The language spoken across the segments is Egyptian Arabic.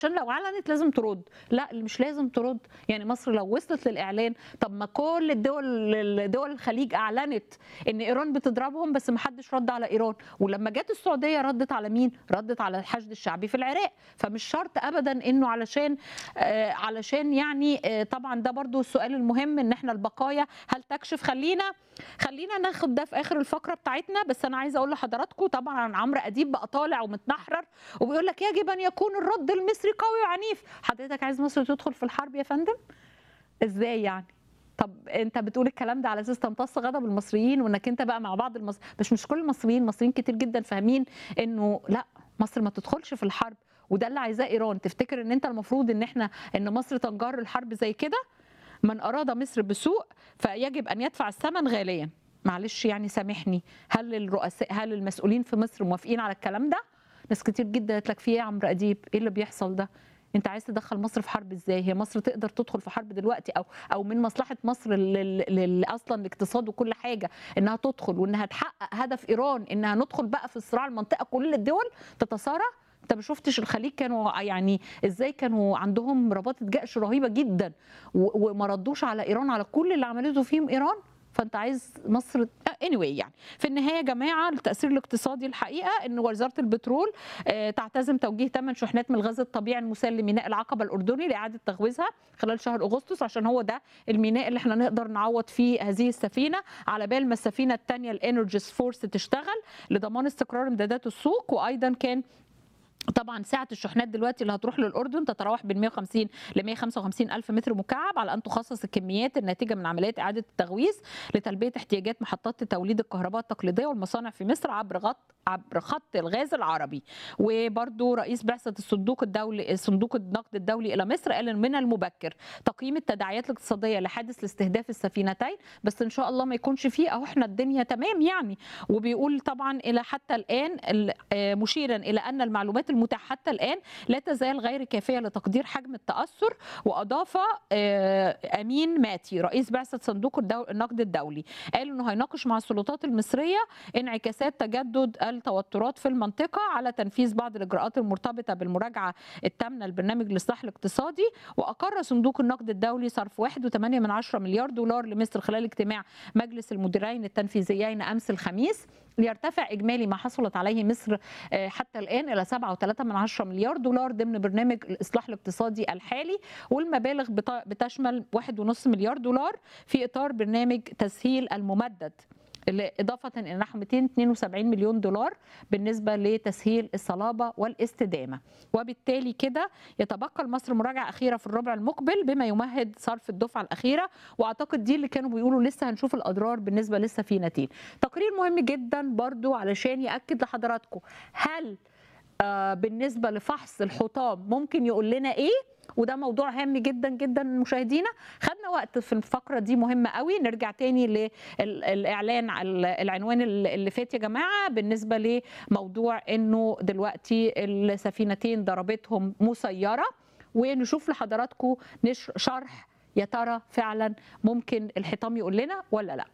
عشان لو اعلنت لازم ترد لا مش لازم ترد يعني مصر لو وصلت للاعلان طب ما كل الدول دول الخليج اعلنت ان ايران بتضربهم بس ما حدش رد على ايران ولما جت السعوديه ردت على مين ردت على الحشد الشعبي في العراق فمش شرط ابدا انه علشان آه علشان يعني آه طبعا ده برضو السؤال المهم ان احنا البقايا هل تكشف خلينا خلينا ناخد ده في اخر الفقره بتاعتنا بس انا عايزه اقول لحضراتكم طبعا عمرو اديب بقى طالع ومتنحرر وبيقول لك يجب ان يكون الرد المصري قوي وعنيف حضرتك عايز مصر تدخل في الحرب يا فندم ازاي يعني طب انت بتقول الكلام ده على اساس تمتص غضب المصريين وانك انت بقى مع بعض المصريين مش مش كل المصريين مصريين كتير جدا فاهمين انه لا مصر ما تدخلش في الحرب وده اللي عايزاه ايران تفتكر ان انت المفروض ان احنا ان مصر تنجر الحرب زي كده من اراد مصر بسوء فيجب ان يدفع الثمن غاليا معلش يعني سامحني هل الرؤساء هل المسؤولين في مصر موافقين على الكلام ده ناس كتير جدا قالت لك في ايه يا عمرو اديب ايه اللي بيحصل ده انت عايز تدخل مصر في حرب ازاي هي مصر تقدر تدخل في حرب دلوقتي او او من مصلحه مصر لل... اصلا الاقتصاد وكل حاجه انها تدخل وانها تحقق هدف ايران انها ندخل بقى في صراع المنطقه كل الدول تتصارع انت ما شفتش الخليج كانوا يعني ازاي كانوا عندهم رباطه جأش رهيبه جدا وما ردوش على ايران على كل اللي عملته فيهم ايران فانت عايز مصر anyway يعني في النهايه يا جماعه التاثير الاقتصادي الحقيقه ان وزاره البترول تعتزم توجيه ثمان شحنات من الغاز الطبيعي المسال لميناء العقبه الاردني لاعاده تغويزها خلال شهر اغسطس عشان هو ده الميناء اللي احنا نقدر نعوض فيه هذه السفينه على بال ما السفينه الثانيه الانرجيس فورس تشتغل لضمان استقرار امدادات السوق وايضا كان طبعا سعه الشحنات دلوقتي اللي هتروح للاردن تتراوح بين 150 ل 155 الف متر مكعب على ان تخصص الكميات الناتجه من عمليات اعاده التغويز لتلبيه احتياجات محطات توليد الكهرباء التقليديه والمصانع في مصر عبر غط عبر خط الغاز العربي وبرضو رئيس بعثه الصندوق الدولي صندوق النقد الدولي الى مصر قال من المبكر تقييم التداعيات الاقتصاديه لحادث لاستهداف السفينتين بس ان شاء الله ما يكونش فيه اهو احنا الدنيا تمام يعني وبيقول طبعا الى حتى الان مشيرا الى ان المعلومات المتاحه حتى الان لا تزال غير كافيه لتقدير حجم التاثر واضاف امين ماتي رئيس بعثه صندوق النقد الدولي قال انه هيناقش مع السلطات المصريه انعكاسات تجدد التوترات في المنطقه على تنفيذ بعض الاجراءات المرتبطه بالمراجعه التامه لبرنامج الاصلاح الاقتصادي واقر صندوق النقد الدولي صرف 1.8 مليار دولار لمصر خلال اجتماع مجلس المديرين التنفيذيين امس الخميس ليرتفع اجمالي ما حصلت عليه مصر حتى الان الى 7.3 من عشرة مليار دولار ضمن برنامج الاصلاح الاقتصادي الحالي والمبالغ بتشمل 1.5 مليار دولار في اطار برنامج تسهيل الممدد إضافة إلى نحو 272 مليون دولار بالنسبة لتسهيل الصلابة والاستدامة وبالتالي كده يتبقى لمصر مراجعة أخيرة في الربع المقبل بما يمهد صرف الدفعة الأخيرة وأعتقد دي اللي كانوا بيقولوا لسه هنشوف الأضرار بالنسبة للسفينتين تقرير مهم جدا برضو علشان يأكد لحضراتكم هل آه بالنسبة لفحص الحطام ممكن يقول لنا إيه وده موضوع هام جدا جدا مشاهدينا خدنا وقت في الفقره دي مهمه قوي نرجع تاني للاعلان على العنوان اللي فات يا جماعه بالنسبه لموضوع انه دلوقتي السفينتين ضربتهم مسيره ونشوف لحضراتكم شرح يا ترى فعلا ممكن الحطام يقول لنا ولا لا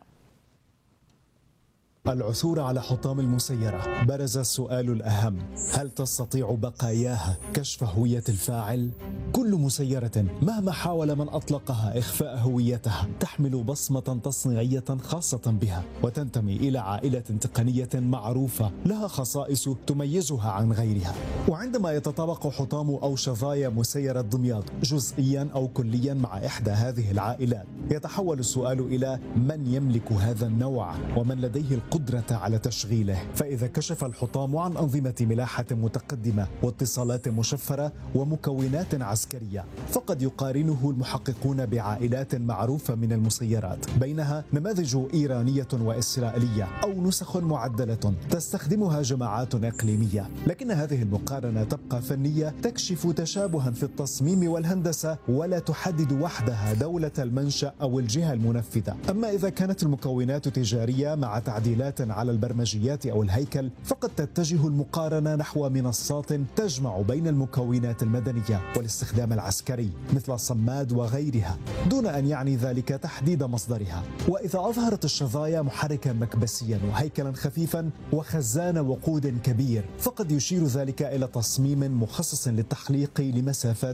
العثور على حطام المسيرة برز السؤال الأهم هل تستطيع بقاياها كشف هوية الفاعل؟ كل مسيرة مهما حاول من أطلقها إخفاء هويتها تحمل بصمة تصنيعية خاصة بها وتنتمي إلى عائلة تقنية معروفة لها خصائص تميزها عن غيرها وعندما يتطابق حطام أو شظايا مسيرة دمياط جزئيا أو كليا مع إحدى هذه العائلات يتحول السؤال إلى من يملك هذا النوع ومن لديه القدرة القدرة على تشغيله فإذا كشف الحطام عن أنظمة ملاحة متقدمة واتصالات مشفرة ومكونات عسكرية فقد يقارنه المحققون بعائلات معروفة من المسيرات بينها نماذج إيرانية وإسرائيلية أو نسخ معدلة تستخدمها جماعات إقليمية لكن هذه المقارنة تبقى فنية تكشف تشابها في التصميم والهندسة ولا تحدد وحدها دولة المنشأ أو الجهة المنفذة أما إذا كانت المكونات تجارية مع تعديلات دلالات على البرمجيات أو الهيكل فقد تتجه المقارنة نحو منصات تجمع بين المكونات المدنية والاستخدام العسكري مثل الصماد وغيرها دون أن يعني ذلك تحديد مصدرها وإذا أظهرت الشظايا محركا مكبسيا وهيكلا خفيفا وخزان وقود كبير فقد يشير ذلك إلى تصميم مخصص للتحليق لمسافات